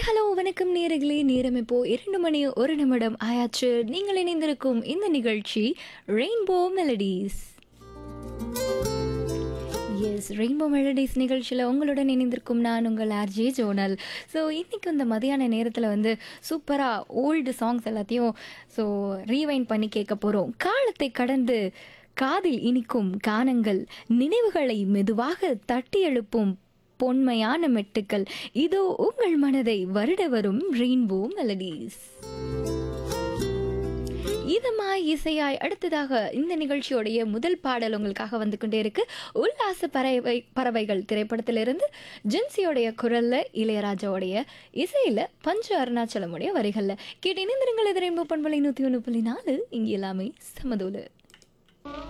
hello வணக்கம் நேர்களே நேரம் இப்போ இரண்டு மணி ஒரு நிமிடம் ஆயாச்சு நீங்கள் இணைந்திருக்கும் இந்த நிகழ்ச்சி rainbow melodies yes rainbow melodies நிகழ்ச்சியில் உங்களுடன் இணைந்திருக்கும் நான் உங்கள் ஆர்ஜே ஜோனல் ஸோ இன்றைக்கி இந்த மதியான நேரத்தில் வந்து சூப்பராக ஓல்டு சாங்ஸ் எல்லாத்தையும் ஸோ ரீவைண்ட் பண்ணி கேட்க போகிறோம் காலத்தை கடந்து காதில் இனிக்கும் கானங்கள் நினைவுகளை மெதுவாக தட்டி எழுப்பும் பொன்மையான மெட்டுக்கள் இதோ உங்கள் மனதை வருட வரும் ரெயின்போ மெலடிஸ் இதமாய் இசையாய் அடுத்ததாக இந்த நிகழ்ச்சியோடைய முதல் பாடல் உங்களுக்காக வந்து கொண்டே இருக்கு உல்லாச பறவை பறவைகள் திரைப்படத்திலிருந்து ஜென்சியோடைய குரல்ல இளையராஜாவுடைய இசையில பஞ்சு அருணாச்சலமுடைய வரிகள்ல கேட்டு இணைந்திருங்கள் இது ரெயின்போ பண்பலை நூத்தி ஒன்று புள்ளி நாலு இங்கே எல்லாமே சமதூலு